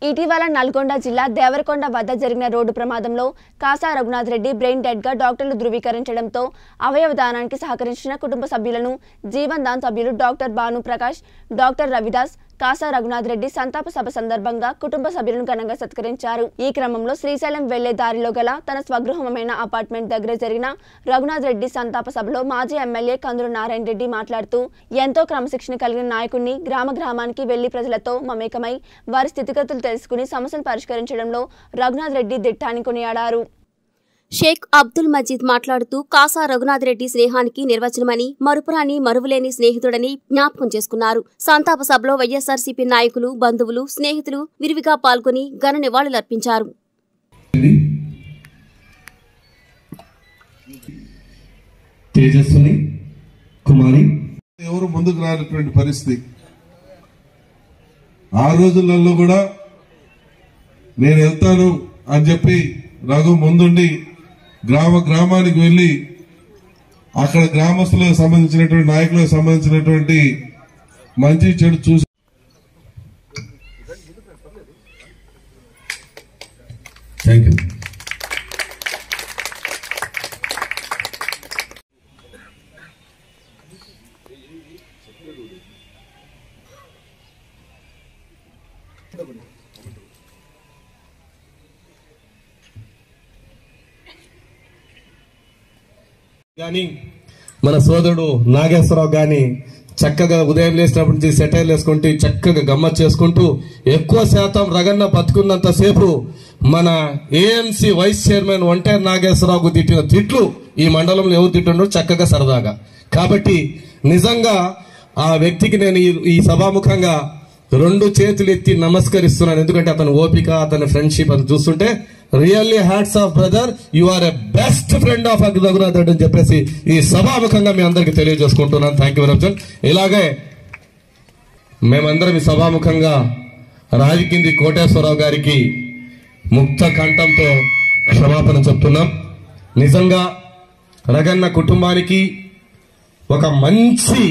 ఇటీవల నల్గొండ జిల్లా దేవరకొండ వద్ద జరిగిన రోడ్డు ప్రమాదంలో కాసా రఘునాథ్ రెడ్డి బ్రెయిన్ డెడ్ గా డాక్టర్లు ధృవీకరించడంతో అవయవ దానానికి సహకరించిన కుటుంబ సభ్యులను జీవన్ దాన్ సభ్యులు డాక్టర్ భాను ప్రకాష్ డాక్టర్ రవిదాస్ కాసా రఘునాథ్ రెడ్డి సంతాప సభ సందర్భంగా కుటుంబ సభ్యులను ఘనంగా సత్కరించారు ఈ క్రమంలో శ్రీశైలం వెళ్లే దారిలో గల తన స్వగృహమైన అపార్ట్మెంట్ దగ్గర జరిగిన రఘునాథ్ రెడ్డి సంతాప సభలో మాజీ ఎమ్మెల్యే కందులు నారాయణ రెడ్డి మాట్లాడుతూ ఎంతో క్రమశిక్షణ కలిగిన నాయకుడిని గ్రామ గ్రామానికి వెళ్లి ప్రజలతో మమేకమై వారి స్థితిగతులు తెలుసుకుని సమస్యలు పరిష్కరించడంలో రఘునాథ్ రెడ్డి దిట్టాని కొనియాడారు షేక్ అబ్దుల్ మజీద్ మాట్లాడుతూ కాసా రఘునాథ్ రెడ్డి స్నేహానికి నిర్వచనమని మరుపురాని మరువులేని స్నేహితుడని జ్ఞాపకం చేసుకున్నారు సంతాప సభలో వైఎస్ఆర్సీపీ నాయకులు బంధువులు స్నేహితులు విరివిగా పాల్గొని ఘన నివాళులర్పించారు తేజస్విని కుమారి ఎవరు ముందుకు రానటువంటి పరిస్థితి ఆ రోజులలో కూడా నేను వెళ్తాను అని చెప్పి రఘు ముందుండి గ్రామ గ్రామానికి వెళ్లి అక్కడ గ్రామస్తులకు సంబంధించినటువంటి నాయకులకు సంబంధించినటువంటి మంచి చెడు చూసి థ్యాంక్ యూ కానీ మన సోదరుడు నాగేశ్వరరావు గాని చక్కగా ఉదయం లేచినప్పటి నుంచి సెటైర్లు వేసుకుంటూ చక్కగా గమ్మత్ చేసుకుంటూ ఎక్కువ శాతం రగన్న బతుకున్నంత సేపు మన ఏఎంసీ వైస్ చైర్మన్ ఒంటేరు నాగేశ్వరరావుకు తిట్టిన తిట్లు ఈ మండలంలో ఎవరు తిట్టుండో చక్కగా సరదాగా కాబట్టి నిజంగా ఆ వ్యక్తికి నేను ఈ- ఈ సభాముఖంగా రెండు చేతులు ఎత్తి నమస్కరిస్తున్నాను ఎందుకంటే అతని ఓపిక అతని ఫ్రెండ్షిప్ అని చూస్తుంటే really hats off brother you are a best friend of Raghunath Reddy అని చెప్పేసి ఈ సభాముఖంగా మీ అందరికి తెలియజేసుకుంటున్నాను థ్యాంక్ యూ వెరీ మచ్ ఇలాగే మేమందరం ఈ సభాముఖంగా రాజకింది కోటేశ్వరరావు గారికి ముక్త కంఠంతో క్షమాపణ చెప్తున్నాం నిజంగా రగన్న కుటుంబానికి ఒక మంచి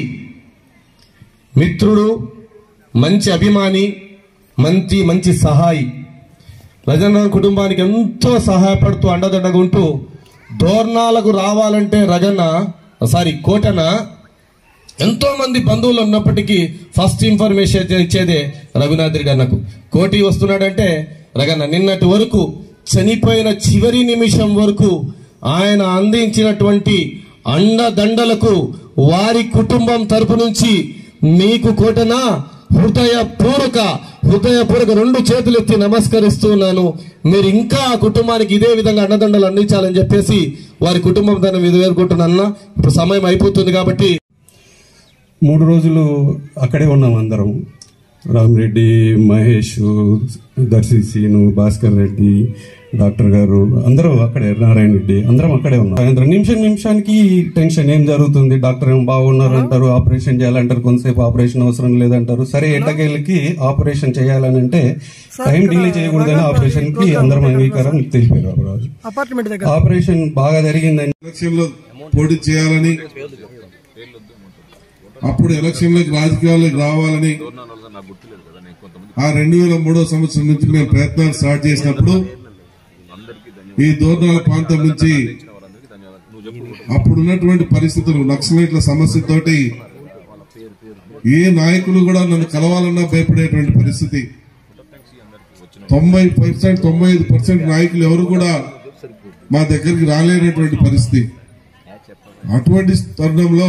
మిత్రుడు మంచి అభిమాని మంచి మంచి సహాయి రజన్న కుటుంబానికి ఎంతో సహాయపడుతూ అండదండగా ఉంటూ దోర్నాలకు రావాలంటే రగన్న సారీ కోటన ఎంతో మంది బంధువులు ఉన్నప్పటికీ ఫస్ట్ ఇన్ఫర్మేషన్ ఇచ్చేదే రఘునాథ్ రెడ్డి అన్నకు కోటి వస్తున్నాడంటే రగన్న నిన్నటి వరకు చనిపోయిన చివరి నిమిషం వరకు ఆయన అందించినటువంటి అండదండలకు వారి కుటుంబం తరపు నుంచి మీకు కోటన హృదయపూర్వక హృదయపూర్వక రెండు చేతులు ఎత్తి నమస్కరిస్తున్నాను మీరు ఇంకా ఆ కుటుంబానికి ఇదే విధంగా అండదండలు అందించాలని చెప్పేసి వారి కుటుంబం దాన్ని ఎదుర్కొంటున్నా ఇప్పుడు సమయం అయిపోతుంది కాబట్టి మూడు రోజులు అక్కడే ఉన్నాం అందరం రామిరెడ్డి మహేష్ దర్శి సీను భాస్కర్ రెడ్డి డాక్టర్ గారు అందరూ అక్కడే నారాయణ రెడ్డి అందరం అక్కడే ఉన్నాం సాయంత్రం నిమిషం నిమిషానికి టెన్షన్ ఏం జరుగుతుంది డాక్టర్ ఏం బాగున్నారు అంటారు ఆపరేషన్ చేయాలంటారు కొంతసేపు ఆపరేషన్ అవసరం లేదంటారు సరే ఎట్టకేళ్ళకి ఆపరేషన్ చేయాలని అంటే టైం డిలే చేయకూడదని ఆపరేషన్ కి అందరం అంగీకారం తెలిపారు ఆ రోజు అపార్ట్మెంట్ దగ్గర ఆపరేషన్ బాగా జరిగిందని ఎలక్షన్ లో పోటీ చేయాలని అప్పుడు ఎలక్షన్ లోకి రాజకీయాల్లోకి రావాలని ఆ రెండు వేల మూడో సంవత్సరం నుంచి మేము ప్రయత్నాలు స్టార్ట్ చేసినప్పుడు ఈ దూర్నాల ప్రాంతం నుంచి అప్పుడున్నటువంటి పరిస్థితులు నక్సలైట్ల సమస్యతోటి ఏ నాయకులు కూడా నన్ను కలవాలన్నా భయపడేటువంటి పరిస్థితి తొంభై పర్సెంట్ తొంభై ఐదు పర్సెంట్ నాయకులు ఎవరు కూడా మా దగ్గరికి రాలేనటువంటి పరిస్థితి అటువంటి తరుణంలో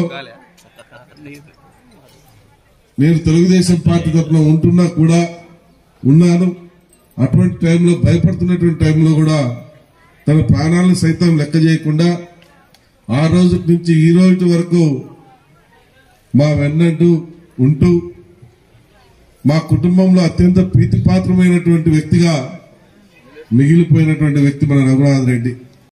నేను తెలుగుదేశం పార్టీ తరఫున ఉంటున్నా కూడా ఉన్నాను అటువంటి టైంలో భయపడుతున్నటువంటి టైంలో కూడా తన ప్రాణాలను సైతం లెక్క చేయకుండా ఆ రోజు నుంచి ఈ రోజు వరకు మా వెన్నంటూ ఉంటూ మా కుటుంబంలో అత్యంత ప్రీతిపాత్రమైనటువంటి వ్యక్తిగా మిగిలిపోయినటువంటి వ్యక్తి మన రఘునాథ్ రెడ్డి